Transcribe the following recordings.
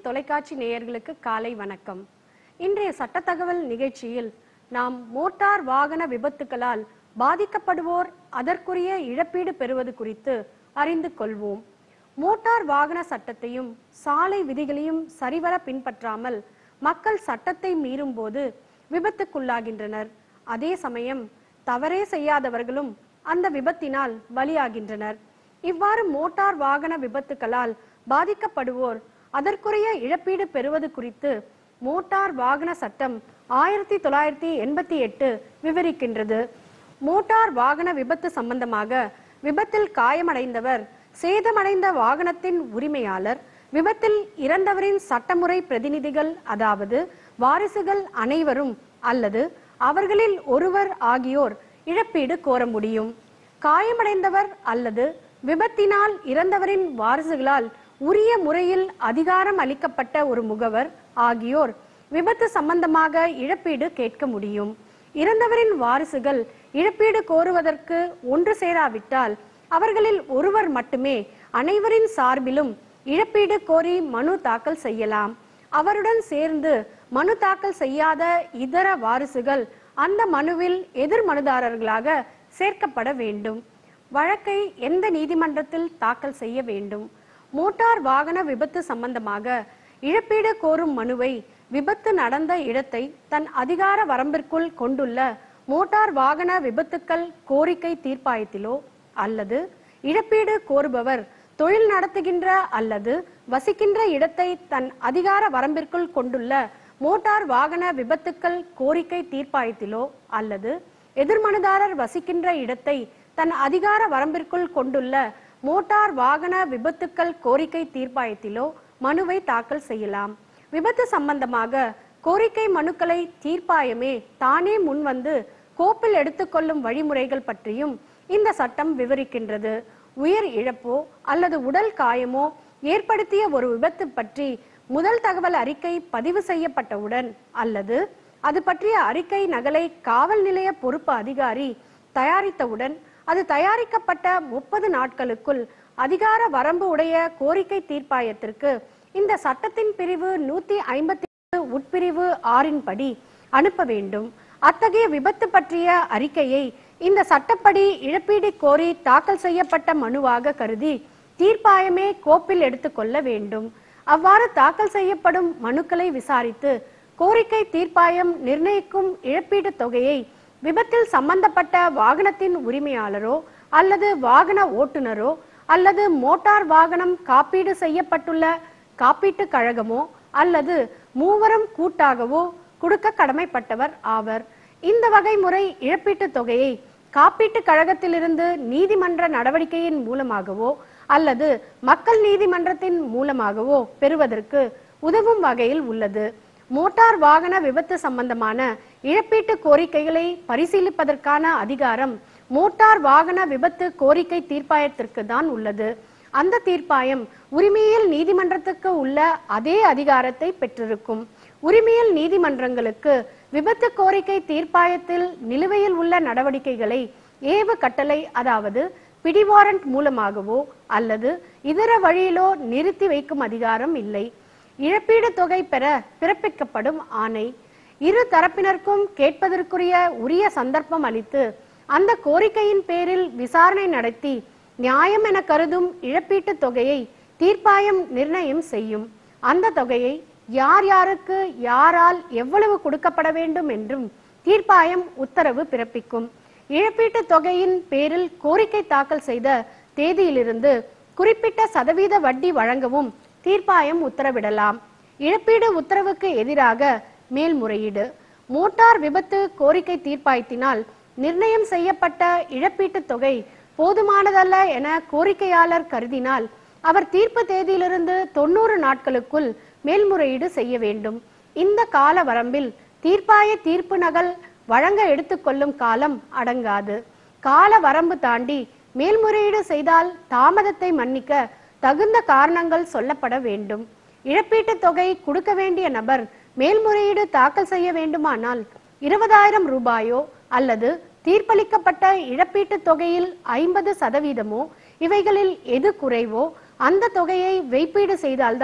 தொலைக்காட்சி நேயர்களுக்கு காலை வணக்கம் இன்றைய சட்ட தகவல் நிகழ்ச்சியில் நாம் மோட்டார் வாகன விபத்துகளால் பாதிக்கப்படுவோர் அதற்குரிய இழப்பீடு பெறுவது குறித்து அறிந்து கொள்வோம் மோட்டார் வாகன சட்டத்தையும் சாலை விதிகளையும் சரிவர பின்பற்றாமல் மக்கள் சட்டத்தை மீறும் போது விபத்துக்குள்ளாகின்றனர் அதே சமயம் தவறே செய்யாதவர்களும் அந்த விபத்தினால் பலியாகின்றனர் இவ்வாறு மோட்டார் வாகன விபத்துகளால் பாதிக்கப்படுவோர் அதற்குரிய இழப்பீடு பெறுவது குறித்து மோட்டார் வாகன சட்டம் ஆயிரத்தி தொள்ளாயிரத்தி எண்பத்தி எட்டு விவரிக்கின்றது மோட்டார் வாகன விபத்து சம்பந்தமாக விபத்தில் காயமடைந்தவர் சேதமடைந்த வாகனத்தின் உரிமையாளர் விபத்தில் இறந்தவரின் சட்டமுறை பிரதிநிதிகள் அதாவது வாரிசுகள் அனைவரும் அல்லது அவர்களில் ஒருவர் ஆகியோர் இழப்பீடு கோர முடியும் காயமடைந்தவர் அல்லது விபத்தினால் இறந்தவரின் வாரிசுகளால் உரிய முறையில் அதிகாரம் அளிக்கப்பட்ட ஒரு முகவர் ஆகியோர் விபத்து சம்பந்தமாக இழப்பீடு கேட்க முடியும் இறந்தவரின் வாரிசுகள் இழப்பீடு கோருவதற்கு ஒன்று சேராவிட்டால் அவர்களில் ஒருவர் மட்டுமே அனைவரின் சார்பிலும் இழப்பீடு கோரி மனு தாக்கல் செய்யலாம் அவருடன் சேர்ந்து மனு தாக்கல் செய்யாத இதர வாரிசுகள் அந்த மனுவில் எதிர் மனுதாரர்களாக சேர்க்கப்பட வேண்டும் வழக்கை எந்த நீதிமன்றத்தில் தாக்கல் செய்ய வேண்டும் மோட்டார் வாகன விபத்து சம்பந்தமாக இழப்பீடு கோரும் மனுவை விபத்து நடந்த இடத்தை தன் அதிகார வரம்பிற்குள் கொண்டுள்ள மோட்டார் வாகன விபத்துக்கள் கோரிக்கை தீர்ப்பாயத்திலோ அல்லது இழப்பீடு கோருபவர் தொழில் நடத்துகின்ற அல்லது வசிக்கின்ற இடத்தை தன் அதிகார வரம்பிற்குள் கொண்டுள்ள மோட்டார் வாகன விபத்துக்கள் கோரிக்கை தீர்ப்பாயத்திலோ அல்லது எதிர்மனுதாரர் வசிக்கின்ற இடத்தை தன் அதிகார வரம்பிற்குள் கொண்டுள்ள மோட்டார் வாகன விபத்துக்கள் கோரிக்கை தீர்ப்பாயத்திலோ மனுவை தாக்கல் செய்யலாம் விபத்து சம்பந்தமாக கோரிக்கை மனுக்களை தீர்ப்பாயமே தானே முன்வந்து கோப்பில் எடுத்துக்கொள்ளும் வழிமுறைகள் பற்றியும் இந்த சட்டம் விவரிக்கின்றது உயிர் இழப்போ அல்லது உடல் காயமோ ஏற்படுத்திய ஒரு விபத்து பற்றி முதல் தகவல் அறிக்கை பதிவு செய்யப்பட்டவுடன் அல்லது அது பற்றிய அறிக்கை நகலை காவல் நிலைய பொறுப்பு அதிகாரி தயாரித்தவுடன் அது தயாரிக்கப்பட்ட முப்பது நாட்களுக்குள் அதிகார வரம்பு உடைய கோரிக்கை தீர்ப்பாயத்திற்கு இந்த சட்டத்தின் பிரிவு நூத்தி ஐம்பத்தி உட்பிரிவு ஆறின் படி அனுப்ப வேண்டும் அத்தகைய விபத்து பற்றிய அறிக்கையை இந்த சட்டப்படி இழப்பீடு கோரி தாக்கல் செய்யப்பட்ட மனுவாக கருதி தீர்ப்பாயமே கோப்பில் எடுத்துக்கொள்ள வேண்டும் அவ்வாறு தாக்கல் செய்யப்படும் மனுக்களை விசாரித்து கோரிக்கை தீர்ப்பாயம் நிர்ணயிக்கும் இழப்பீட்டுத் தொகையை விபத்தில் சம்பந்தப்பட்ட வாகனத்தின் உரிமையாளரோ அல்லது வாகன ஓட்டுநரோ அல்லது மோட்டார் வாகனம் காப்பீடு செய்யப்பட்டுள்ள காப்பீட்டு கழகமோ அல்லது மூவரும் கூட்டாகவோ கொடுக்க கடமைப்பட்டவர் ஆவர் இந்த வகை முறை இழப்பீட்டுத் தொகையை காப்பீட்டு கழகத்திலிருந்து நீதிமன்ற நடவடிக்கையின் மூலமாகவோ அல்லது மக்கள் நீதிமன்றத்தின் மூலமாகவோ பெறுவதற்கு உதவும் வகையில் உள்ளது மோட்டார் வாகன விபத்து சம்பந்தமான இழப்பீட்டு கோரிக்கைகளை பரிசீலிப்பதற்கான அதிகாரம் மோட்டார் வாகன விபத்து கோரிக்கை தீர்ப்பாயத்திற்கு தான் உள்ளது அந்த தீர்ப்பாயம் உரிமையியல் நீதிமன்றத்துக்கு உள்ள அதே அதிகாரத்தை பெற்றிருக்கும் உரிமையியல் நீதிமன்றங்களுக்கு விபத்து கோரிக்கை தீர்ப்பாயத்தில் நிலுவையில் உள்ள நடவடிக்கைகளை ஏவு கட்டளை அதாவது பிடிவாரண்ட் மூலமாகவோ அல்லது இதர வழியிலோ நிறுத்தி வைக்கும் அதிகாரம் இல்லை இழப்பீடு தொகை பெற பிறப்பிக்கப்படும் ஆணை இரு தரப்பினருக்கும் கேட்பதற்குரிய உரிய சந்தர்ப்பம் அளித்து அந்த கோரிக்கையின் பேரில் விசாரணை நடத்தி நியாயம் என கருதும் இழப்பீட்டுத் தொகையை தீர்ப்பாயம் நிர்ணயம் செய்யும் அந்த தொகையை யார் யாருக்கு யாரால் எவ்வளவு கொடுக்கப்பட வேண்டும் என்றும் தீர்ப்பாயம் உத்தரவு பிறப்பிக்கும் இழப்பீட்டுத் தொகையின் பேரில் கோரிக்கை தாக்கல் செய்த தேதியிலிருந்து குறிப்பிட்ட சதவீத வட்டி வழங்கவும் தீர்ப்பாயம் உத்தரவிடலாம் இழப்பீடு உத்தரவுக்கு எதிராக மேல்முறையீடு மோட்டார் விபத்து கோரிக்கை தீர்ப்பாயத்தினால் நிர்ணயம் செய்யப்பட்ட இழப்பீட்டுத் தொகை போதுமானதல்ல என கோரிக்கையாளர் கருதினால் அவர் தீர்ப்பு தேதியிலிருந்து தொண்ணூறு நாட்களுக்குள் மேல்முறையீடு செய்ய வேண்டும் இந்த கால வரம்பில் தீர்ப்பாய தீர்ப்பு நகல் வழங்க எடுத்துக்கொள்ளும் காலம் அடங்காது கால வரம்பு தாண்டி மேல்முறையீடு செய்தால் தாமதத்தை மன்னிக்க தகுந்த காரணங்கள் சொல்லப்பட வேண்டும் இழப்பீட்டுத் தொகை கொடுக்க வேண்டிய நபர் மேல்முறையீடு தாக்கல் செய்ய வேண்டுமானால் இருபதாயிரம் ரூபாயோ அல்லது தீர்ப்பளிக்கப்பட்ட இழப்பீட்டுத் தொகையில் ஐம்பது சதவீதமோ இவைகளில் எது குறைவோ அந்த தொகையை வைப்பீடு செய்தால்தான்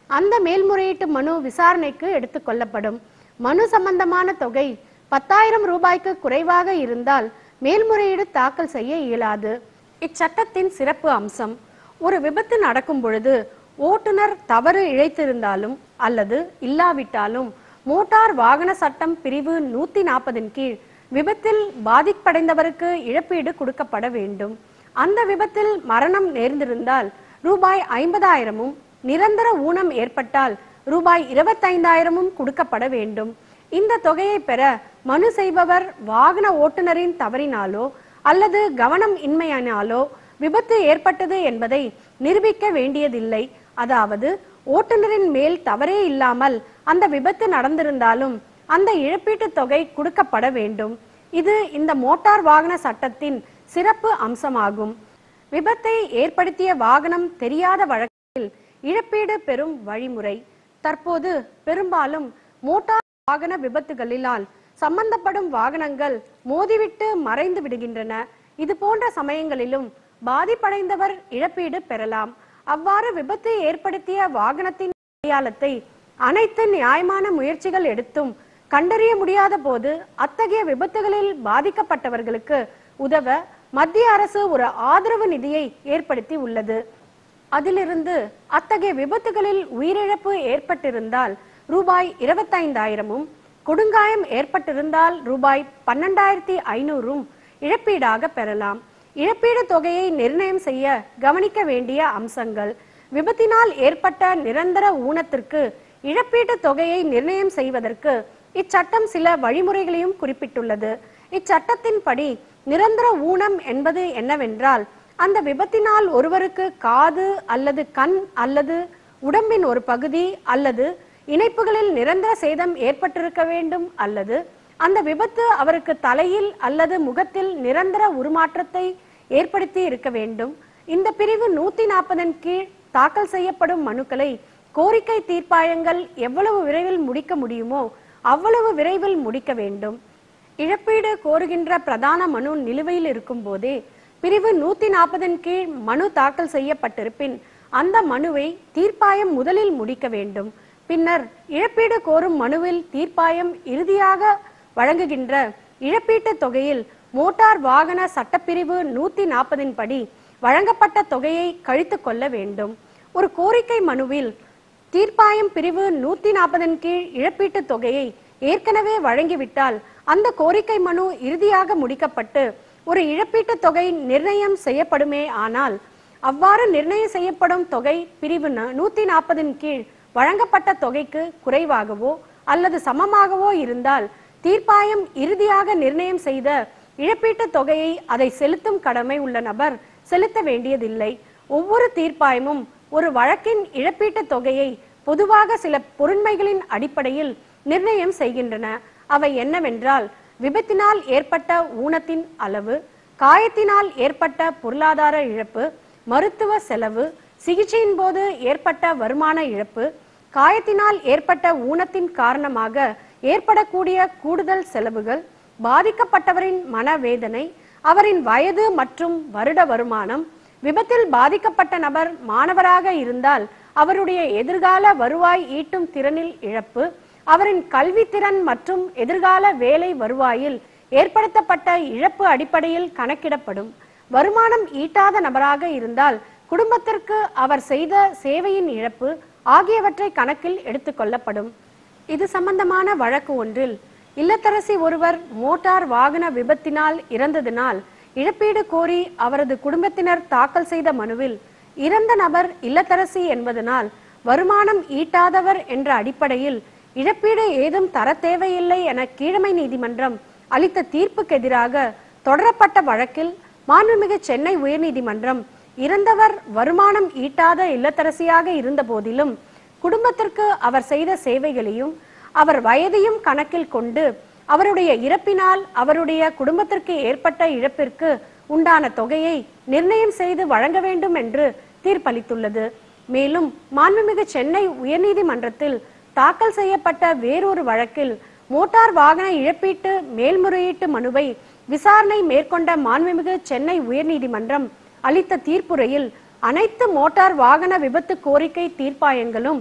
அந்த மேல்முறையீட்டு மனு விசாரணைக்கு எடுத்துக்கொள்ளப்படும் மனு சம்பந்தமான தொகை பத்தாயிரம் ரூபாய்க்கு குறைவாக இருந்தால் மேல்முறையீடு தாக்கல் செய்ய இயலாது இச்சட்டத்தின் சிறப்பு அம்சம் ஒரு விபத்து நடக்கும் பொழுது ஓட்டுநர் தவறு இழைத்திருந்தாலும் அல்லது இல்லாவிட்டாலும் மோட்டார் வாகன சட்டம் பிரிவு நூத்தி நாற்பதின் கீழ் விபத்தில் பாதிப்படைந்தவருக்கு இழப்பீடு கொடுக்கப்பட வேண்டும் அந்த விபத்தில் மரணம் நேர்ந்திருந்தால் ரூபாய் ஐம்பதாயிரமும் நிரந்தர ஊனம் ஏற்பட்டால் ரூபாய் இருபத்தைந்தாயிரமும் கொடுக்கப்பட வேண்டும் இந்த தொகையை பெற மனு செய்பவர் வாகன ஓட்டுநரின் தவறினாலோ அல்லது கவனம் இன்மையினாலோ விபத்து ஏற்பட்டது என்பதை நிரூபிக்க வேண்டியதில்லை அதாவது ஓட்டுநரின் மேல் தவறே இல்லாமல் அந்த விபத்து நடந்திருந்தாலும் அந்த இழப்பீட்டுத் தொகை கொடுக்கப்பட வேண்டும் இது இந்த மோட்டார் வாகன சட்டத்தின் சிறப்பு அம்சமாகும் விபத்தை ஏற்படுத்திய வாகனம் தெரியாத வழக்கில் இழப்பீடு பெறும் வழிமுறை தற்போது பெரும்பாலும் மோட்டார் வாகன விபத்துகளிலால் சம்பந்தப்படும் வாகனங்கள் மோதிவிட்டு மறைந்து விடுகின்றன இது போன்ற சமயங்களிலும் பாதிப்படைந்தவர் இழப்பீடு பெறலாம் அவ்வாறு விபத்து ஏற்படுத்திய வாகனத்தின் அடையாளத்தை அனைத்து நியாயமான முயற்சிகள் எடுத்தும் கண்டறிய முடியாத போது அத்தகைய விபத்துகளில் பாதிக்கப்பட்டவர்களுக்கு உதவ மத்திய அரசு ஒரு ஆதரவு நிதியை ஏற்படுத்தி உள்ளது அதிலிருந்து அத்தகைய விபத்துகளில் உயிரிழப்பு ஏற்பட்டிருந்தால் ரூபாய் இருபத்தைந்தாயிரமும் கொடுங்காயம் ஏற்பட்டிருந்தால் ரூபாய் பன்னெண்டாயிரத்தி ஐநூறும் இழப்பீடாக பெறலாம் இழப்பீடு தொகையை நிர்ணயம் செய்ய கவனிக்க வேண்டிய அம்சங்கள் விபத்தினால் ஏற்பட்ட நிரந்தர ஊனத்திற்கு இழப்பீட்டு தொகையை நிர்ணயம் செய்வதற்கு இச்சட்டம் சில வழிமுறைகளையும் குறிப்பிட்டுள்ளது இச்சட்டத்தின்படி நிரந்தர ஊனம் என்பது என்னவென்றால் அந்த விபத்தினால் ஒருவருக்கு காது அல்லது கண் அல்லது உடம்பின் ஒரு பகுதி அல்லது இணைப்புகளில் நிரந்தர சேதம் ஏற்பட்டிருக்க வேண்டும் அல்லது அந்த விபத்து அவருக்கு தலையில் அல்லது முகத்தில் நிரந்தர உருமாற்றத்தை ஏற்படுத்தி இருக்க வேண்டும் இந்த பிரிவு நூத்தி நாற்பதன் கீழ் தாக்கல் செய்யப்படும் மனுக்களை கோரிக்கை தீர்ப்பாயங்கள் எவ்வளவு விரைவில் முடிக்க முடியுமோ அவ்வளவு விரைவில் முடிக்க வேண்டும் இழப்பீடு கோருகின்ற பிரதான மனு நிலுவையில் இருக்கும் போதே பிரிவு நூத்தி நாற்பதன் கீழ் மனு தாக்கல் செய்யப்பட்டிருப்பின் அந்த மனுவை தீர்ப்பாயம் முதலில் முடிக்க வேண்டும் பின்னர் இழப்பீடு கோரும் மனுவில் தீர்ப்பாயம் இறுதியாக வழங்குகின்ற இழப்பீட்டுத் தொகையில் மோட்டார் வாகன சட்டப்பிரிவு நூத்தி நாற்பதின் படி வழங்கப்பட்ட தொகையை கழித்துக் கொள்ள வேண்டும் ஒரு கோரிக்கை மனுவில் தீர்ப்பாயம் பிரிவு நூத்தி நாற்பதின் கீழ் இழப்பீட்டுத் தொகையை ஏற்கனவே வழங்கிவிட்டால் அந்த கோரிக்கை மனு இறுதியாக முடிக்கப்பட்டு ஒரு இழப்பீட்டுத் தொகை நிர்ணயம் செய்யப்படுமே ஆனால் அவ்வாறு நிர்ணயம் செய்யப்படும் தொகை பிரிவு நூத்தி நாற்பதின் கீழ் வழங்கப்பட்ட தொகைக்கு குறைவாகவோ அல்லது சமமாகவோ இருந்தால் தீர்ப்பாயம் இறுதியாக நிர்ணயம் செய்த இழப்பீட்டுத் தொகையை அதை செலுத்தும் கடமை உள்ள நபர் செலுத்த வேண்டியதில்லை ஒவ்வொரு தீர்ப்பாயமும் ஒரு வழக்கின் இழப்பீட்டுத் தொகையை பொதுவாக சில பொருண்மைகளின் அடிப்படையில் நிர்ணயம் செய்கின்றன அவை என்னவென்றால் விபத்தினால் ஏற்பட்ட ஊனத்தின் அளவு காயத்தினால் ஏற்பட்ட பொருளாதார இழப்பு மருத்துவ செலவு சிகிச்சையின் போது ஏற்பட்ட வருமான இழப்பு காயத்தினால் ஏற்பட்ட ஊனத்தின் காரணமாக ஏற்படக்கூடிய கூடுதல் செலவுகள் பாதிக்கப்பட்டவரின் மனவேதனை அவரின் வயது மற்றும் வருட வருமானம் விபத்தில் பாதிக்கப்பட்ட நபர் மாணவராக இருந்தால் அவருடைய எதிர்கால வருவாய் ஈட்டும் திறனில் இழப்பு அவரின் கல்வித்திறன் மற்றும் எதிர்கால வேலை வருவாயில் ஏற்படுத்தப்பட்ட இழப்பு அடிப்படையில் கணக்கிடப்படும் வருமானம் ஈட்டாத நபராக இருந்தால் குடும்பத்திற்கு அவர் செய்த சேவையின் இழப்பு ஆகியவற்றை கணக்கில் எடுத்துக்கொள்ளப்படும் இது சம்பந்தமான வழக்கு ஒன்றில் இல்லத்தரசி ஒருவர் மோட்டார் வாகன விபத்தினால் இறந்ததினால் இழப்பீடு கோரி அவரது குடும்பத்தினர் தாக்கல் செய்த மனுவில் இறந்த நபர் இல்லத்தரசி என்பதனால் வருமானம் ஈட்டாதவர் என்ற அடிப்படையில் இழப்பீடு ஏதும் தர தேவையில்லை என கீழமை நீதிமன்றம் அளித்த தீர்ப்புக்கு எதிராக தொடரப்பட்ட வழக்கில் மாண்புமிகு சென்னை உயர்நீதிமன்றம் இறந்தவர் வருமானம் ஈட்டாத இல்லத்தரசியாக இருந்த போதிலும் குடும்பத்திற்கு அவர் செய்த சேவைகளையும் அவர் வயதையும் கணக்கில் கொண்டு அவருடைய இறப்பினால் அவருடைய குடும்பத்திற்கு ஏற்பட்ட இழப்பிற்கு உண்டான தொகையை நிர்ணயம் செய்து வழங்க வேண்டும் என்று தீர்ப்பளித்துள்ளது மேலும் மாண்புமிகு சென்னை உயர்நீதிமன்றத்தில் தாக்கல் செய்யப்பட்ட வேறொரு வழக்கில் மோட்டார் வாகன இழப்பீட்டு மேல்முறையீட்டு மனுவை விசாரணை மேற்கொண்ட மாண்புமிகு சென்னை உயர்நீதிமன்றம் அளித்த தீர்ப்புரையில் அனைத்து மோட்டார் வாகன விபத்து கோரிக்கை தீர்ப்பாயங்களும்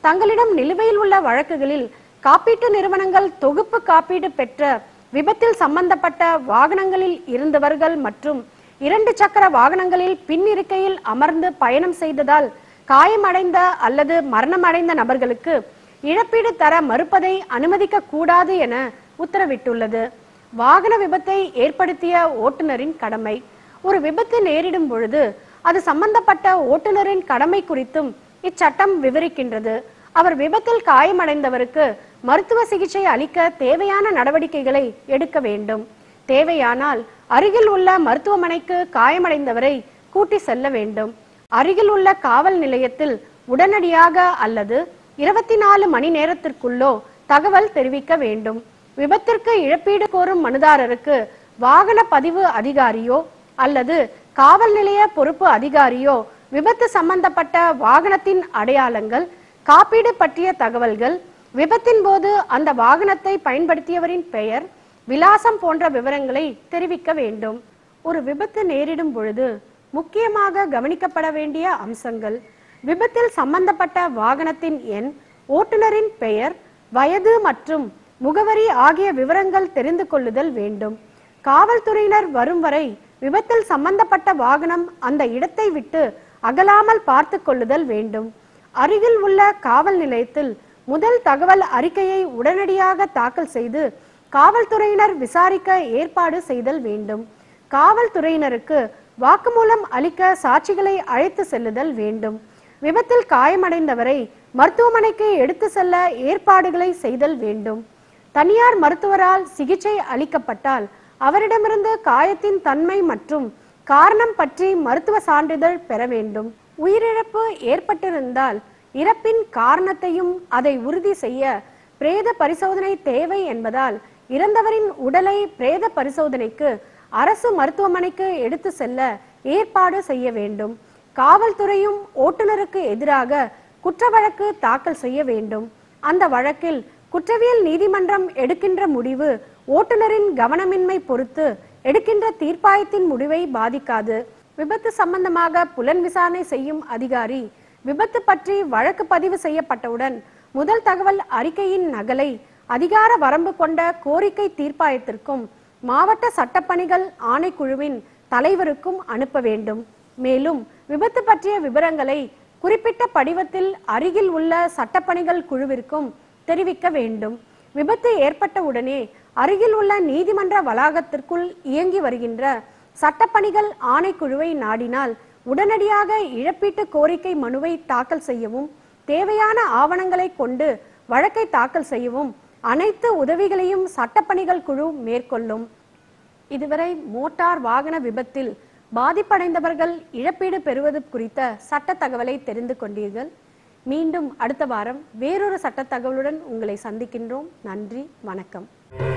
தங்களிடம் நிலுவையில் உள்ள வழக்குகளில் காப்பீட்டு நிறுவனங்கள் தொகுப்பு காப்பீடு பெற்ற விபத்தில் சம்பந்தப்பட்ட வாகனங்களில் இருந்தவர்கள் மற்றும் இரண்டு சக்கர வாகனங்களில் பின் இருக்கையில் அமர்ந்து பயணம் செய்ததால் காயமடைந்த அல்லது மரணமடைந்த நபர்களுக்கு இழப்பீடு தர மறுப்பதை அனுமதிக்க கூடாது என உத்தரவிட்டுள்ளது வாகன விபத்தை ஏற்படுத்திய ஓட்டுநரின் கடமை ஒரு விபத்து நேரிடும் பொழுது அது சம்பந்தப்பட்ட ஓட்டுநரின் கடமை குறித்தும் இச்சட்டம் விவரிக்கின்றது அவர் விபத்தில் காயமடைந்தவருக்கு மருத்துவ சிகிச்சை அளிக்க தேவையான நடவடிக்கைகளை எடுக்க வேண்டும் தேவையானால் அருகில் உள்ள மருத்துவமனைக்கு காயமடைந்தவரை கூட்டி செல்ல வேண்டும் அருகில் உள்ள காவல் நிலையத்தில் உடனடியாக அல்லது இருபத்தி நாலு மணி நேரத்திற்குள்ளோ தகவல் தெரிவிக்க வேண்டும் விபத்திற்கு இழப்பீடு கோரும் மனுதாரருக்கு வாகன பதிவு அதிகாரியோ அல்லது காவல் நிலைய பொறுப்பு அதிகாரியோ விபத்து சம்பந்தப்பட்ட வாகனத்தின் அடையாளங்கள் காப்பீடு பற்றிய தகவல்கள் விபத்தின் போது அந்த வாகனத்தை பயன்படுத்தியவரின் பெயர் விலாசம் போன்ற விவரங்களை தெரிவிக்க வேண்டும் ஒரு விபத்து நேரிடும் பொழுது முக்கியமாக கவனிக்கப்பட வேண்டிய அம்சங்கள் விபத்தில் சம்பந்தப்பட்ட வாகனத்தின் எண் ஓட்டுநரின் பெயர் வயது மற்றும் முகவரி ஆகிய விவரங்கள் தெரிந்து கொள்ளுதல் வேண்டும் காவல்துறையினர் வரும் வரை விபத்தில் சம்பந்தப்பட்ட வாகனம் அந்த இடத்தை விட்டு அகலாமல் பார்த்து கொள்ளுதல் வேண்டும் அருகில் உள்ள காவல் நிலையத்தில் முதல் தகவல் அறிக்கையை உடனடியாக தாக்கல் செய்து காவல்துறையினர் விசாரிக்க ஏற்பாடு செய்தல் வேண்டும் காவல்துறையினருக்கு வாக்குமூலம் அளிக்க சாட்சிகளை அழைத்து செல்லுதல் வேண்டும் விபத்தில் காயமடைந்தவரை மருத்துவமனைக்கு எடுத்து செல்ல ஏற்பாடுகளை செய்தல் வேண்டும் தனியார் மருத்துவரால் சிகிச்சை அளிக்கப்பட்டால் அவரிடமிருந்து காயத்தின் தன்மை மற்றும் காரணம் பற்றி மருத்துவ சான்றிதழ் பெற வேண்டும் உயிரிழப்பு ஏற்பட்டிருந்தால் இறப்பின் காரணத்தையும் அதை உறுதி செய்ய பிரேத பரிசோதனை தேவை என்பதால் இறந்தவரின் உடலை பிரேத பரிசோதனைக்கு அரசு மருத்துவமனைக்கு எடுத்து செல்ல ஏற்பாடு செய்ய வேண்டும் காவல்துறையும் ஓட்டுநருக்கு எதிராக குற்ற வழக்கு தாக்கல் செய்ய வேண்டும் அந்த வழக்கில் குற்றவியல் நீதிமன்றம் எடுக்கின்ற முடிவு ஓட்டுநரின் கவனமின்மை பொறுத்து எடுக்கின்ற தீர்ப்பாயத்தின் முடிவை பாதிக்காது விபத்து சம்பந்தமாக புலன் விசாரணை செய்யும் அதிகாரி விபத்து பற்றி வழக்கு பதிவு செய்யப்பட்டவுடன் முதல் தகவல் அறிக்கையின் நகலை அதிகார வரம்பு கொண்ட கோரிக்கை தீர்ப்பாயத்திற்கும் மாவட்ட சட்டப்பணிகள் ஆணைக்குழுவின் தலைவருக்கும் அனுப்ப வேண்டும் மேலும் விபத்து பற்றிய விவரங்களை குறிப்பிட்ட படிவத்தில் அருகில் உள்ள சட்டப்பணிகள் குழுவிற்கும் தெரிவிக்க வேண்டும் விபத்து ஏற்பட்ட உடனே அருகில் உள்ள நீதிமன்ற வளாகத்திற்குள் இயங்கி வருகின்ற சட்டப்பணிகள் ஆணைக்குழுவை நாடினால் உடனடியாக இழப்பீட்டு கோரிக்கை மனுவை தாக்கல் செய்யவும் தேவையான ஆவணங்களை கொண்டு வழக்கை தாக்கல் செய்யவும் அனைத்து உதவிகளையும் சட்டப்பணிகள் குழு மேற்கொள்ளும் இதுவரை மோட்டார் வாகன விபத்தில் பாதிப்படைந்தவர்கள் இழப்பீடு பெறுவது குறித்த சட்ட தகவலை தெரிந்து கொண்டீர்கள் மீண்டும் அடுத்த வாரம் வேறொரு சட்ட தகவலுடன் உங்களை சந்திக்கின்றோம் நன்றி வணக்கம்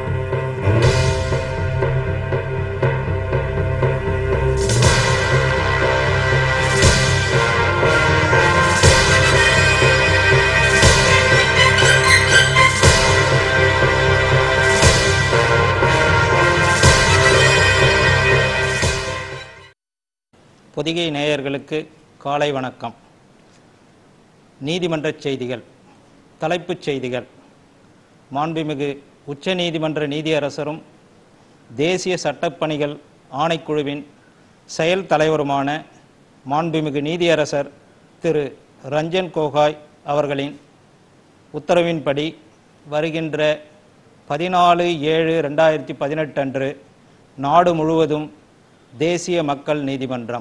பொதிகை நேயர்களுக்கு காலை வணக்கம் நீதிமன்றச் செய்திகள் தலைப்புச் செய்திகள் மாண்புமிகு உச்சநீதிமன்ற நீதியரசரும் தேசிய சட்டப்பணிகள் ஆணைக்குழுவின் செயல் தலைவருமான மாண்புமிகு நீதியரசர் திரு ரஞ்சன் கோகாய் அவர்களின் உத்தரவின்படி வருகின்ற பதினாலு ஏழு ரெண்டாயிரத்தி பதினெட்டு அன்று நாடு முழுவதும் தேசிய மக்கள் நீதிமன்றம்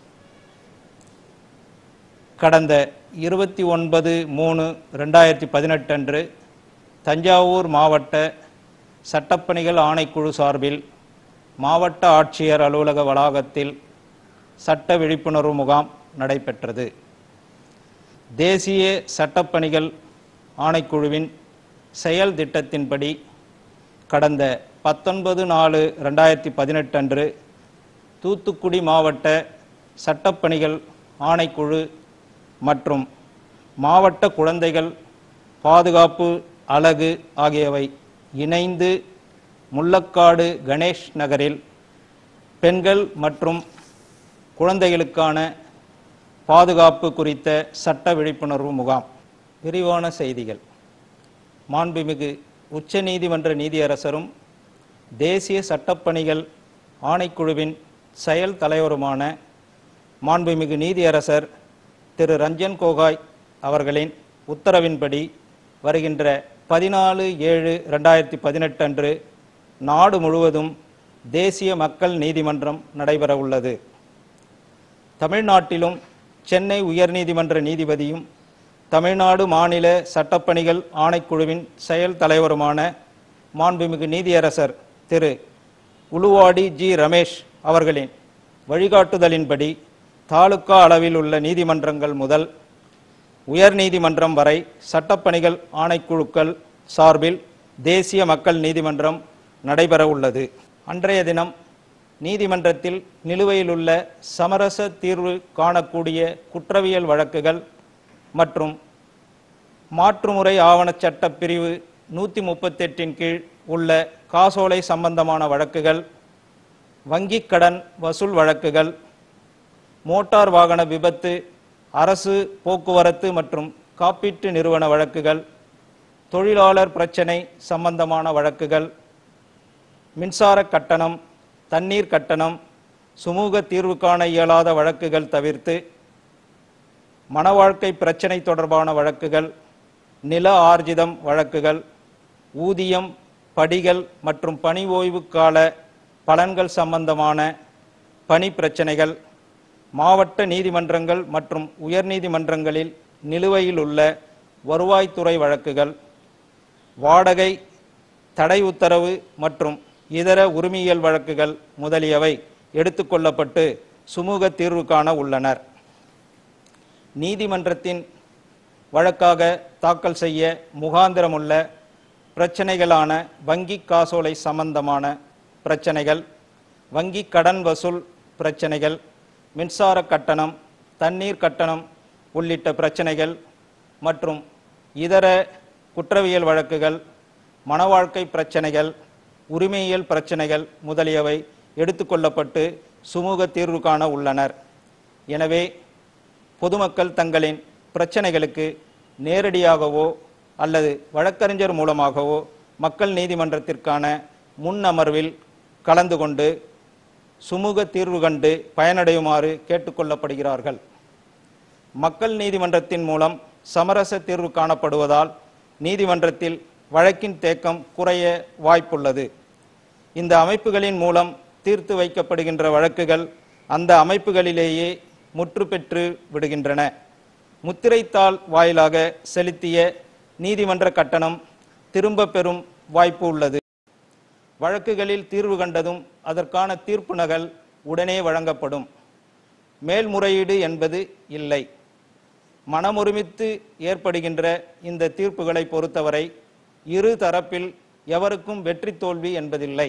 கடந்த இருபத்தி ஒன்பது மூணு ரெண்டாயிரத்தி பதினெட்டு அன்று தஞ்சாவூர் மாவட்ட சட்டப்பணிகள் ஆணைக்குழு சார்பில் மாவட்ட ஆட்சியர் அலுவலக வளாகத்தில் சட்ட விழிப்புணர்வு முகாம் நடைபெற்றது தேசிய சட்டப்பணிகள் ஆணைக்குழுவின் செயல் திட்டத்தின்படி கடந்த பத்தொன்பது நாலு ரெண்டாயிரத்தி பதினெட்டு அன்று தூத்துக்குடி மாவட்ட சட்டப்பணிகள் ஆணைக்குழு மற்றும் மாவட்ட குழந்தைகள் பாதுகாப்பு அலகு ஆகியவை இணைந்து முள்ளக்காடு கணேஷ் நகரில் பெண்கள் மற்றும் குழந்தைகளுக்கான பாதுகாப்பு குறித்த சட்ட விழிப்புணர்வு முகாம் விரிவான செய்திகள் மாண்புமிகு உச்சநீதிமன்ற நீதியரசரும் தேசிய சட்டப்பணிகள் ஆணைக்குழுவின் செயல் தலைவருமான மாண்புமிகு நீதியரசர் திரு ரஞ்சன் கோகாய் அவர்களின் உத்தரவின்படி வருகின்ற பதினாலு ஏழு ரெண்டாயிரத்தி பதினெட்டு அன்று நாடு முழுவதும் தேசிய மக்கள் நீதிமன்றம் நடைபெற உள்ளது தமிழ்நாட்டிலும் சென்னை உயர்நீதிமன்ற நீதிபதியும் தமிழ்நாடு மாநில சட்டப்பணிகள் ஆணைக்குழுவின் செயல் தலைவருமான மாண்புமிகு நீதியரசர் திரு உலுவாடி ஜி ரமேஷ் அவர்களின் வழிகாட்டுதலின்படி தாலுகா அளவில் உள்ள நீதிமன்றங்கள் முதல் உயர்நீதிமன்றம் வரை சட்டப்பணிகள் ஆணைக்குழுக்கள் சார்பில் தேசிய மக்கள் நீதிமன்றம் நடைபெற உள்ளது அன்றைய தினம் நீதிமன்றத்தில் நிலுவையில் உள்ள சமரச தீர்வு காணக்கூடிய குற்றவியல் வழக்குகள் மற்றும் மாற்றுமுறை ஆவணச் சட்ட பிரிவு நூற்றி முப்பத்தெட்டின் கீழ் உள்ள காசோலை சம்பந்தமான வழக்குகள் வங்கிக் கடன் வசூல் வழக்குகள் மோட்டார் வாகன விபத்து அரசு போக்குவரத்து மற்றும் காப்பீட்டு நிறுவன வழக்குகள் தொழிலாளர் பிரச்சினை சம்பந்தமான வழக்குகள் மின்சார கட்டணம் தண்ணீர் கட்டணம் சுமூக தீர்வு காண இயலாத வழக்குகள் தவிர்த்து மனவாழ்க்கை பிரச்சினை தொடர்பான வழக்குகள் நில ஆர்ஜிதம் வழக்குகள் ஊதியம் படிகள் மற்றும் பணி ஓய்வு கால பலன்கள் சம்பந்தமான பணி பிரச்சனைகள் மாவட்ட நீதிமன்றங்கள் மற்றும் உயர்நீதிமன்றங்களில் நிலுவையில் உள்ள வருவாய்த்துறை வழக்குகள் வாடகை தடை உத்தரவு மற்றும் இதர உரிமையியல் வழக்குகள் முதலியவை எடுத்துக்கொள்ளப்பட்டு சுமூக தீர்வு காண உள்ளனர் நீதிமன்றத்தின் வழக்காக தாக்கல் செய்ய முகாந்திரமுள்ள பிரச்சனைகளான வங்கி காசோலை சம்பந்தமான பிரச்சனைகள் வங்கி கடன் வசூல் பிரச்சனைகள் மின்சார கட்டணம் தண்ணீர் கட்டணம் உள்ளிட்ட பிரச்சனைகள் மற்றும் இதர குற்றவியல் வழக்குகள் மனவாழ்க்கை பிரச்சனைகள் உரிமையியல் பிரச்சனைகள் முதலியவை எடுத்துக்கொள்ளப்பட்டு சுமூக தீர்வு காண உள்ளனர் எனவே பொதுமக்கள் தங்களின் பிரச்சனைகளுக்கு நேரடியாகவோ அல்லது வழக்கறிஞர் மூலமாகவோ மக்கள் நீதிமன்றத்திற்கான முன் அமர்வில் கலந்து கொண்டு சுமூக தீர்வு கண்டு பயனடையுமாறு கேட்டுக்கொள்ளப்படுகிறார்கள் மக்கள் நீதிமன்றத்தின் மூலம் சமரச தீர்வு காணப்படுவதால் நீதிமன்றத்தில் வழக்கின் தேக்கம் குறைய வாய்ப்புள்ளது இந்த அமைப்புகளின் மூலம் தீர்த்து வைக்கப்படுகின்ற வழக்குகள் அந்த அமைப்புகளிலேயே முற்று பெற்று விடுகின்றன முத்திரைத்தாள் வாயிலாக செலுத்திய நீதிமன்ற கட்டணம் திரும்ப பெறும் வாய்ப்பு உள்ளது வழக்குகளில் தீர்வு கண்டதும் அதற்கான தீர்ப்பு நகல் உடனே வழங்கப்படும் மேல்முறையீடு என்பது இல்லை மனமொருமித்து ஏற்படுகின்ற இந்த தீர்ப்புகளை பொறுத்தவரை இரு தரப்பில் எவருக்கும் வெற்றி தோல்வி என்பதில்லை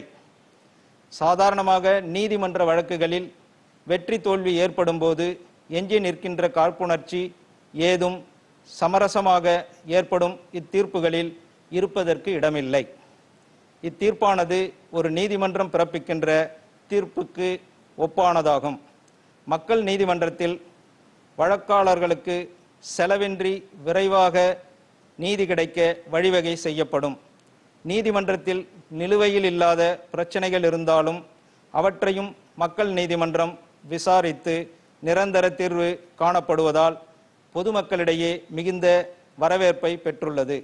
சாதாரணமாக நீதிமன்ற வழக்குகளில் வெற்றி தோல்வி ஏற்படும் போது எஞ்சி நிற்கின்ற காழ்ப்புணர்ச்சி ஏதும் சமரசமாக ஏற்படும் இத்தீர்ப்புகளில் இருப்பதற்கு இடமில்லை இத்தீர்ப்பானது ஒரு நீதிமன்றம் பிறப்பிக்கின்ற தீர்ப்புக்கு ஒப்பானதாகும் மக்கள் நீதிமன்றத்தில் வழக்காளர்களுக்கு செலவின்றி விரைவாக நீதி கிடைக்க வழிவகை செய்யப்படும் நீதிமன்றத்தில் நிலுவையில் இல்லாத பிரச்சனைகள் இருந்தாலும் அவற்றையும் மக்கள் நீதிமன்றம் விசாரித்து நிரந்தர தீர்வு காணப்படுவதால் பொதுமக்களிடையே மிகுந்த வரவேற்பை பெற்றுள்ளது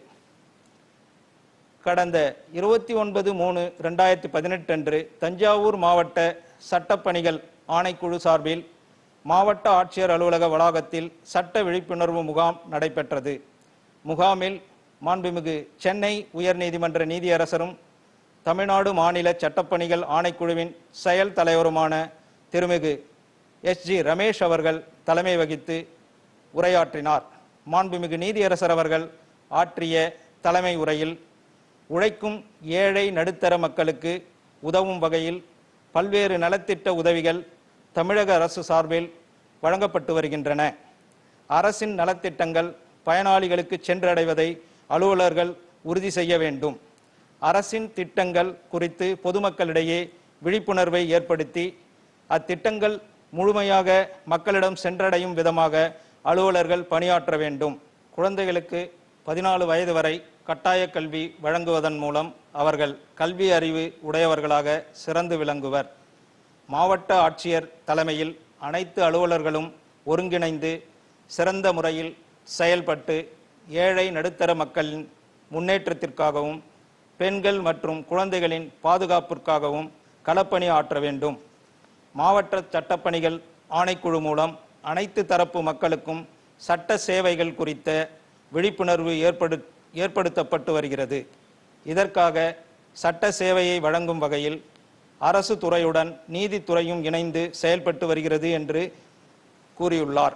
கடந்த இருபத்தி ஒன்பது மூணு ரெண்டாயிரத்தி பதினெட்டு அன்று தஞ்சாவூர் மாவட்ட சட்டப்பணிகள் ஆணைக்குழு சார்பில் மாவட்ட ஆட்சியர் அலுவலக வளாகத்தில் சட்ட விழிப்புணர்வு முகாம் நடைபெற்றது முகாமில் மாண்புமிகு சென்னை உயர்நீதிமன்ற நீதியரசரும் தமிழ்நாடு மாநில சட்டப்பணிகள் ஆணைக்குழுவின் செயல் தலைவருமான திருமிகு எஸ் ஜி ரமேஷ் அவர்கள் தலைமை வகித்து உரையாற்றினார் மாண்புமிகு நீதியரசர் அவர்கள் ஆற்றிய தலைமை உரையில் உழைக்கும் ஏழை நடுத்தர மக்களுக்கு உதவும் வகையில் பல்வேறு நலத்திட்ட உதவிகள் தமிழக அரசு சார்பில் வழங்கப்பட்டு வருகின்றன அரசின் நலத்திட்டங்கள் பயனாளிகளுக்கு சென்றடைவதை அலுவலர்கள் உறுதி செய்ய வேண்டும் அரசின் திட்டங்கள் குறித்து பொதுமக்களிடையே விழிப்புணர்வை ஏற்படுத்தி அத்திட்டங்கள் முழுமையாக மக்களிடம் சென்றடையும் விதமாக அலுவலர்கள் பணியாற்ற வேண்டும் குழந்தைகளுக்கு பதினாலு வயது வரை கட்டாய கல்வி வழங்குவதன் மூலம் அவர்கள் கல்வி அறிவு உடையவர்களாக சிறந்து விளங்குவர் மாவட்ட ஆட்சியர் தலைமையில் அனைத்து அலுவலர்களும் ஒருங்கிணைந்து சிறந்த முறையில் செயல்பட்டு ஏழை நடுத்தர மக்களின் முன்னேற்றத்திற்காகவும் பெண்கள் மற்றும் குழந்தைகளின் பாதுகாப்பிற்காகவும் களப்பணி ஆற்ற வேண்டும் மாவட்ட சட்டப்பணிகள் ஆணைக்குழு மூலம் அனைத்து தரப்பு மக்களுக்கும் சட்ட சேவைகள் குறித்த விழிப்புணர்வு ஏற்படு ஏற்படுத்தப்பட்டு வருகிறது இதற்காக சட்ட சேவையை வழங்கும் வகையில் அரசு துறையுடன் நீதித்துறையும் இணைந்து செயல்பட்டு வருகிறது என்று கூறியுள்ளார்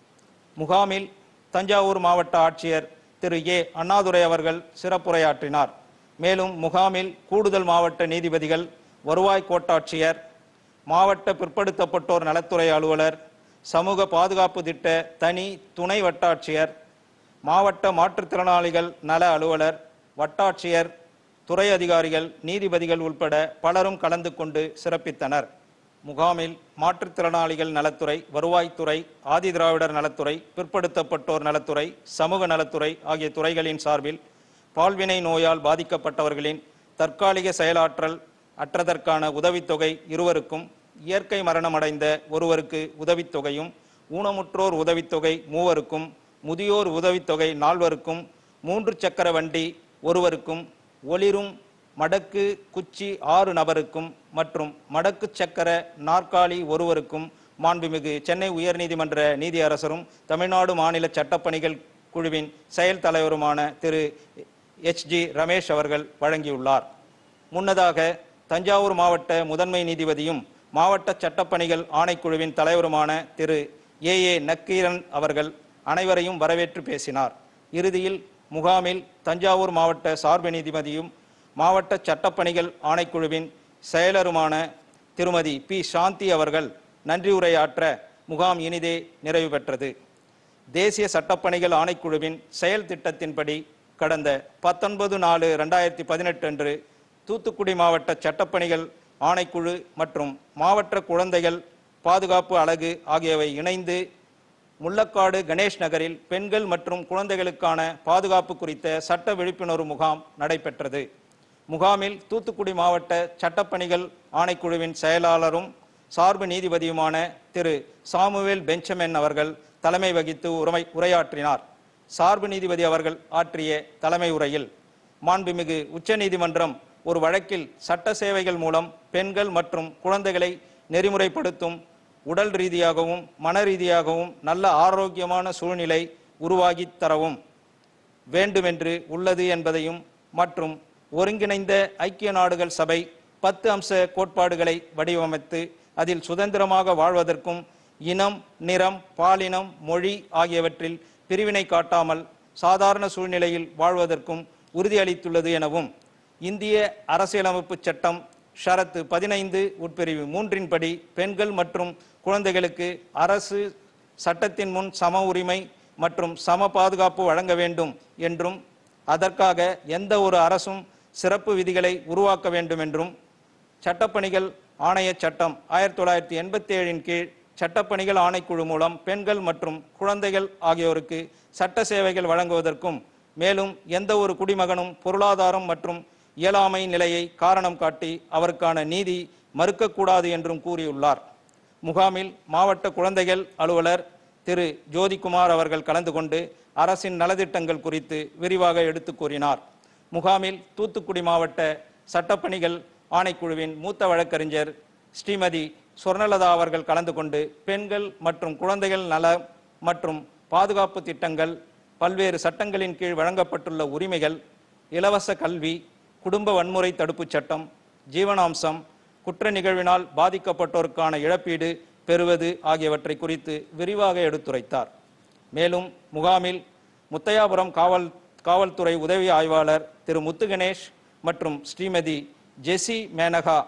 முகாமில் தஞ்சாவூர் மாவட்ட ஆட்சியர் திரு ஏ அண்ணாதுரை அவர்கள் சிறப்புரையாற்றினார் மேலும் முகாமில் கூடுதல் மாவட்ட நீதிபதிகள் வருவாய் கோட்டாட்சியர் மாவட்ட பிற்படுத்தப்பட்டோர் நலத்துறை அலுவலர் சமூக பாதுகாப்பு திட்ட தனி துணை வட்டாட்சியர் மாவட்ட மாற்றுத்திறனாளிகள் நல அலுவலர் வட்டாட்சியர் துறை அதிகாரிகள் நீதிபதிகள் உட்பட பலரும் கலந்து கொண்டு சிறப்பித்தனர் முகாமில் மாற்றுத்திறனாளிகள் நலத்துறை வருவாய்த்துறை ஆதிதிராவிடர் நலத்துறை பிற்படுத்தப்பட்டோர் நலத்துறை சமூக நலத்துறை ஆகிய துறைகளின் சார்பில் பால்வினை நோயால் பாதிக்கப்பட்டவர்களின் தற்காலிக செயலாற்றல் அற்றதற்கான உதவித்தொகை இருவருக்கும் இயற்கை மரணமடைந்த ஒருவருக்கு உதவித்தொகையும் ஊனமுற்றோர் உதவித்தொகை மூவருக்கும் முதியோர் உதவித்தொகை நால்வருக்கும் மூன்று சக்கர வண்டி ஒருவருக்கும் ஒளிரும் மடக்கு குச்சி ஆறு நபருக்கும் மற்றும் மடக்கு சக்கர நாற்காலி ஒருவருக்கும் மாண்புமிகு சென்னை உயர்நீதிமன்ற நீதியரசரும் தமிழ்நாடு மாநில சட்டப்பணிகள் குழுவின் செயல் தலைவருமான திரு எச் ஜி ரமேஷ் அவர்கள் வழங்கியுள்ளார் முன்னதாக தஞ்சாவூர் மாவட்ட முதன்மை நீதிபதியும் மாவட்ட சட்டப்பணிகள் ஆணைக்குழுவின் தலைவருமான திரு ஏ ஏ நக்கீரன் அவர்கள் அனைவரையும் வரவேற்று பேசினார் இறுதியில் முகாமில் தஞ்சாவூர் மாவட்ட சார்பு நீதிபதியும் மாவட்ட சட்டப்பணிகள் ஆணைக்குழுவின் செயலருமான திருமதி பி சாந்தி அவர்கள் நன்றி உரையாற்ற முகாம் இனிதே நிறைவு பெற்றது தேசிய சட்டப்பணிகள் ஆணைக்குழுவின் செயல் திட்டத்தின்படி கடந்த பத்தொன்பது நாலு ரெண்டாயிரத்தி பதினெட்டு அன்று தூத்துக்குடி மாவட்ட சட்டப்பணிகள் ஆணைக்குழு மற்றும் மாவட்ட குழந்தைகள் பாதுகாப்பு அலகு ஆகியவை இணைந்து முள்ளக்காடு கணேஷ் நகரில் பெண்கள் மற்றும் குழந்தைகளுக்கான பாதுகாப்பு குறித்த சட்ட விழிப்புணர்வு முகாம் நடைபெற்றது முகாமில் தூத்துக்குடி மாவட்ட சட்டப்பணிகள் ஆணைக்குழுவின் செயலாளரும் சார்பு நீதிபதியுமான திரு சாமுவேல் பெஞ்சமின் அவர்கள் தலைமை வகித்து உரை உரையாற்றினார் சார்பு நீதிபதி அவர்கள் ஆற்றிய தலைமை உரையில் மாண்புமிகு உச்சநீதிமன்றம் ஒரு வழக்கில் சட்ட சேவைகள் மூலம் பெண்கள் மற்றும் குழந்தைகளை நெறிமுறைப்படுத்தும் உடல் ரீதியாகவும் மன ரீதியாகவும் நல்ல ஆரோக்கியமான சூழ்நிலை உருவாகித் தரவும் வேண்டுமென்று உள்ளது என்பதையும் மற்றும் ஒருங்கிணைந்த ஐக்கிய நாடுகள் சபை பத்து அம்ச கோட்பாடுகளை வடிவமைத்து அதில் சுதந்திரமாக வாழ்வதற்கும் இனம் நிறம் பாலினம் மொழி ஆகியவற்றில் பிரிவினை காட்டாமல் சாதாரண சூழ்நிலையில் வாழ்வதற்கும் உறுதியளித்துள்ளது எனவும் இந்திய அரசியலமைப்பு சட்டம் ஷரத்து பதினைந்து உட்பிரிவு மூன்றின்படி பெண்கள் மற்றும் குழந்தைகளுக்கு அரசு சட்டத்தின் முன் சம உரிமை மற்றும் சம பாதுகாப்பு வழங்க வேண்டும் என்றும் அதற்காக எந்த ஒரு அரசும் சிறப்பு விதிகளை உருவாக்க வேண்டும் என்றும் சட்டப்பணிகள் ஆணைய சட்டம் ஆயிரத்தி தொள்ளாயிரத்தி எண்பத்தி ஏழின் கீழ் சட்டப்பணிகள் ஆணைக்குழு மூலம் பெண்கள் மற்றும் குழந்தைகள் ஆகியோருக்கு சட்ட சேவைகள் வழங்குவதற்கும் மேலும் எந்த ஒரு குடிமகனும் பொருளாதாரம் மற்றும் இயலாமை நிலையை காரணம் காட்டி அவருக்கான நீதி மறுக்கக்கூடாது என்றும் கூறியுள்ளார் முகாமில் மாவட்ட குழந்தைகள் அலுவலர் திரு ஜோதிகுமார் அவர்கள் கலந்து கொண்டு அரசின் நலத்திட்டங்கள் குறித்து விரிவாக எடுத்துக் கூறினார் முகாமில் தூத்துக்குடி மாவட்ட சட்டப்பணிகள் ஆணைக்குழுவின் மூத்த வழக்கறிஞர் ஸ்ரீமதி சொர்ணலதா அவர்கள் கலந்து கொண்டு பெண்கள் மற்றும் குழந்தைகள் நல மற்றும் பாதுகாப்பு திட்டங்கள் பல்வேறு சட்டங்களின் கீழ் வழங்கப்பட்டுள்ள உரிமைகள் இலவச கல்வி குடும்ப வன்முறை தடுப்புச் சட்டம் ஜீவனாம்சம் குற்ற நிகழ்வினால் பாதிக்கப்பட்டோருக்கான இழப்பீடு பெறுவது ஆகியவற்றை குறித்து விரிவாக எடுத்துரைத்தார் மேலும் முகாமில் முத்தையாபுரம் காவல் காவல்துறை உதவி ஆய்வாளர் திரு முத்து கணேஷ் மற்றும் Shrimati Jessie Menaka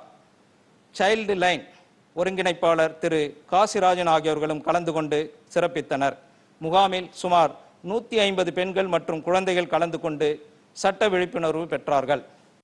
child line ஒருங்கிணைப்பாளர் திரு காசிராஜன் ஆகியோர்களும் கலந்து கொண்டு சிறப்பித்தனர் முகாமில் சுமார் நூற்றி ஐம்பது பெண்கள் மற்றும் குழந்தைகள் கலந்து கொண்டு சட்ட விழிப்புணர்வு பெற்றார்கள்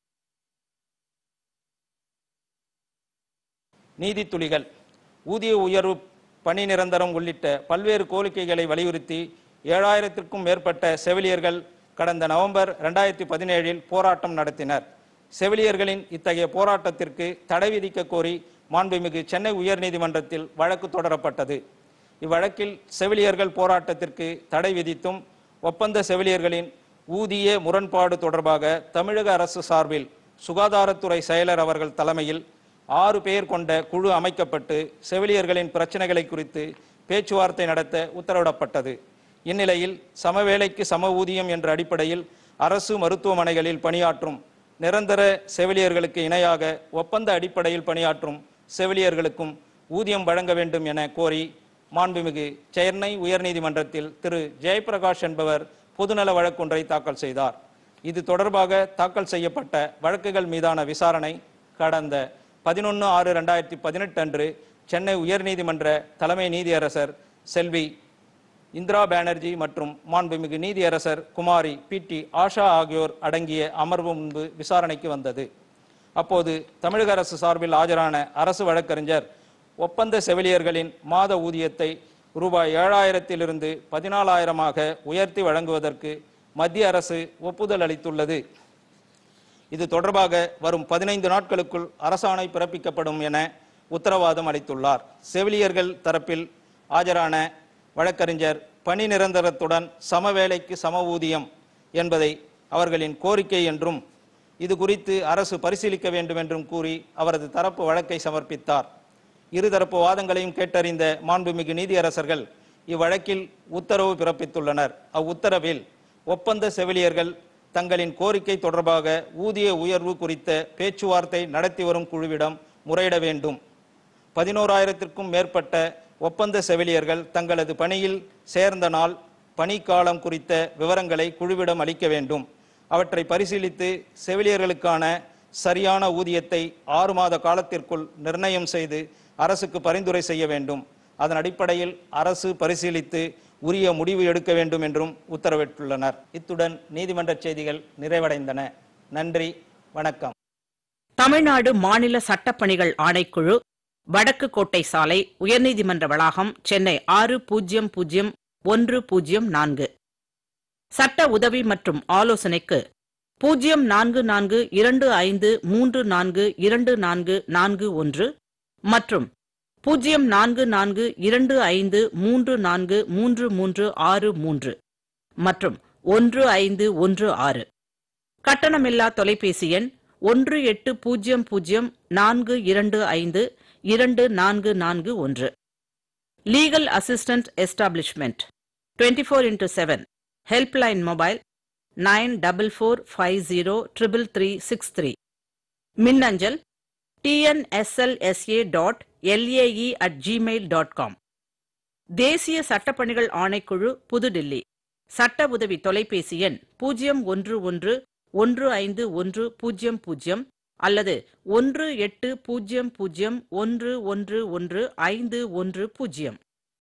நீதித்துளிகள் ஊதிய உயர்வு பணி நிரந்தரம் உள்ளிட்ட பல்வேறு கோரிக்கைகளை வலியுறுத்தி ஏழாயிரத்திற்கும் மேற்பட்ட செவிலியர்கள் கடந்த நவம்பர் ரெண்டாயிரத்தி பதினேழில் போராட்டம் நடத்தினர் செவிலியர்களின் இத்தகைய போராட்டத்திற்கு தடை விதிக்க கோரி மாண்புமிகு சென்னை உயர்நீதிமன்றத்தில் வழக்கு தொடரப்பட்டது இவ்வழக்கில் செவிலியர்கள் போராட்டத்திற்கு தடை விதித்தும் ஒப்பந்த செவிலியர்களின் ஊதிய முரண்பாடு தொடர்பாக தமிழக அரசு சார்பில் சுகாதாரத்துறை செயலர் அவர்கள் தலைமையில் ஆறு பேர் கொண்ட குழு அமைக்கப்பட்டு செவிலியர்களின் பிரச்சனைகளை குறித்து பேச்சுவார்த்தை நடத்த உத்தரவிடப்பட்டது இந்நிலையில் சமவேளைக்கு சம ஊதியம் என்ற அடிப்படையில் அரசு மருத்துவமனைகளில் பணியாற்றும் நிரந்தர செவிலியர்களுக்கு இணையாக ஒப்பந்த அடிப்படையில் பணியாற்றும் செவிலியர்களுக்கும் ஊதியம் வழங்க வேண்டும் என கோரி மாண்புமிகு சென்னை உயர்நீதிமன்றத்தில் திரு ஜெயபிரகாஷ் என்பவர் பொதுநல வழக்கொன்றை தாக்கல் செய்தார் இது தொடர்பாக தாக்கல் செய்யப்பட்ட வழக்குகள் மீதான விசாரணை கடந்த பதினொன்று ஆறு ரெண்டாயிரத்தி பதினெட்டு அன்று சென்னை உயர்நீதிமன்ற தலைமை நீதியரசர் செல்வி இந்திரா பானர்ஜி மற்றும் மாண்புமிகு நீதியரசர் குமாரி பி டி ஆஷா ஆகியோர் அடங்கிய அமர்வு முன்பு விசாரணைக்கு வந்தது அப்போது தமிழக அரசு சார்பில் ஆஜரான அரசு வழக்கறிஞர் ஒப்பந்த செவிலியர்களின் மாத ஊதியத்தை ரூபாய் ஏழாயிரத்திலிருந்து பதினாலாயிரமாக உயர்த்தி வழங்குவதற்கு மத்திய அரசு ஒப்புதல் அளித்துள்ளது இது தொடர்பாக வரும் பதினைந்து நாட்களுக்குள் அரசாணை பிறப்பிக்கப்படும் என உத்தரவாதம் அளித்துள்ளார் செவிலியர்கள் தரப்பில் ஆஜரான வழக்கறிஞர் பணி நிரந்தரத்துடன் சமவேளைக்கு சம ஊதியம் என்பதை அவர்களின் கோரிக்கை என்றும் இது குறித்து அரசு பரிசீலிக்க வேண்டும் என்றும் கூறி அவரது தரப்பு வழக்கை சமர்ப்பித்தார் இருதரப்பு வாதங்களையும் கேட்டறிந்த மாண்புமிகு நீதியரசர்கள் இவ்வழக்கில் உத்தரவு பிறப்பித்துள்ளனர் அவ்வுத்தரவில் ஒப்பந்த செவிலியர்கள் தங்களின் கோரிக்கை தொடர்பாக ஊதிய உயர்வு குறித்த பேச்சுவார்த்தை நடத்தி வரும் குழுவிடம் முறையிட வேண்டும் பதினோராயிரத்திற்கும் மேற்பட்ட ஒப்பந்த செவிலியர்கள் தங்களது பணியில் சேர்ந்த நாள் பணிக்காலம் குறித்த விவரங்களை குழுவிடம் அளிக்க வேண்டும் அவற்றை பரிசீலித்து செவிலியர்களுக்கான சரியான ஊதியத்தை ஆறு மாத காலத்திற்குள் நிர்ணயம் செய்து அரசுக்கு பரிந்துரை செய்ய வேண்டும் அதன் அடிப்படையில் அரசு பரிசீலித்து உரிய முடிவு எடுக்க வேண்டும் என்றும் உத்தரவிட்டுள்ளனர் இத்துடன் நீதிமன்ற செய்திகள் நிறைவடைந்தன நன்றி வணக்கம் தமிழ்நாடு மாநில சட்டப்பணிகள் ஆணைக்குழு வடக்கு கோட்டை சாலை உயர்நீதிமன்ற வளாகம் சென்னை ஆறு பூஜ்ஜியம் பூஜ்ஜியம் ஒன்று பூஜ்ஜியம் நான்கு சட்ட உதவி மற்றும் ஆலோசனைக்கு பூஜ்ஜியம் நான்கு நான்கு இரண்டு ஐந்து மூன்று நான்கு இரண்டு நான்கு நான்கு ஒன்று மற்றும் பூஜ்ஜியம் நான்கு நான்கு இரண்டு ஐந்து மூன்று நான்கு மூன்று மூன்று ஆறு மூன்று மற்றும் ஒன்று ஐந்து ஒன்று ஆறு கட்டணமில்லா தொலைபேசி எண் ஒன்று எட்டு பூஜ்ஜியம் பூஜ்ஜியம் நான்கு இரண்டு ஐந்து இரண்டு நான்கு நான்கு ஒன்று legal assistant establishment twenty four into seven helpline mobile nine double four five zero triple three six three மின்னஞ்சல் TNSLSA dot LAE at Gmail dot com தேசிய சட்டப்பணிகள் ஆணைக்குழு புதுடில்லி சட்ட உதவி தொலைபேசி எண் பூஜ்ஜியம் ஒன்று ஒன்று ஒன்று ஐந்து ஒன்று பூஜ்ஜியம் பூஜ்ஜியம் அல்லது ஒன்று எட்டு பூஜ்ஜியம் பூஜ்ஜியம் ஒன்று ஒன்று ஒன்று ஐந்து ஒன்று பூஜ்ஜியம்